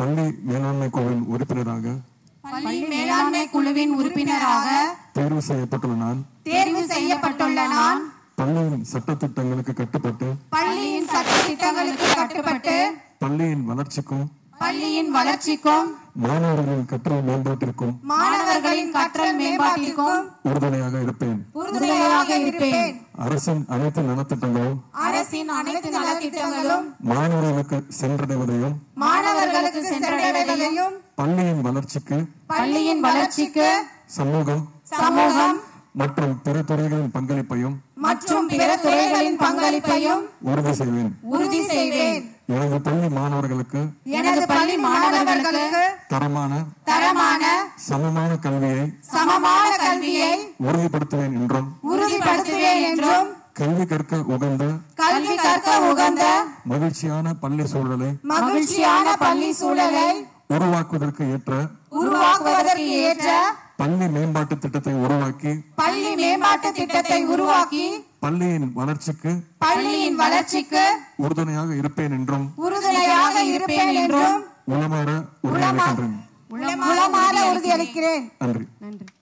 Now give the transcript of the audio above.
பள்ளி மேலாண்மை குழுவின் உறுப்பினராக பள்ளி மேலாண்மை குழுவின் உறுப்பினராக தேர்வு செய்யப்பட்டுள்ள நான் தேர்வு செய்யப்பட்டுள்ள நான் பள்ளியின் சட்டத்திட்டங்களுக்கு கட்டுப்பட்டு பள்ளியின் சட்ட திட்டங்களுக்கு கட்டுப்பட்டு பள்ளியின் வளர்ச்சிக்கும் பள்ளியின் வளர்ச்சிக்கும் மாணவர்களின் கற்றல் மேம்பாட்டிற்கும் மாணவர்களின் கற்றல் மேம்பாட்டிற்கும் உறுதுணையாக இருப்பேன் உறுதுணையாக இருப்பேன் அரசின் அனைத்து நலத்திட்டங்களும் அரசின் அனைத்து நலத்திட்டங்களும் மாணவர்களுக்கு சென்றடைவதையும் மாணவர்களுக்கு சென்றடைவதையும் பள்ளியின் வளர்ச்சிக்கு பள்ளியின் வளர்ச்சிக்கு சமூகம் சமூகம் மற்றும் பிற துறைகளின் பங்களிப்பையும் மற்றும் பிற துறைகளின் பங்களிப்பையும் உறுதி செய்வேன் உறுதி செய்வேன் எனது பள்ளி மாணவர்களுக்கு எனது பள்ளி மாணவர்களுக்கு தரமான தரமான சமமான கல்வியை சமமான கல்வியை உறுதிப்படுத்துவேன் என்றும் உறுதிப்படுத்துவேன் என்றும் கல்வி கற்க உகந்த கல்வி கற்க உகந்த மகிழ்ச்சியான பள்ளி சூழலை மகிழ்ச்சியான பள்ளி சூழலை உருவாக்குவதற்கு ஏற்ற உருவாக்குவதற்கு ஏற்ற பள்ளி மேம்பாட்டு திட்டத்தை உருவாக்கி பள்ளி மேம்பாட்டு திட்டத்தை உருவாக்கி பள்ளியின் வளர்ச்சிக்கு பள்ளியின் வளர்ச்சிக்கு உறுதுணையாக இருப்பேன் என்றும் உறுதுணையாக இருப்பேன் என்றும் உளமாற உறுதியளிக்கின்றேன் உளமாற உறுதியளிக்கிறேன் நன்றி நன்றி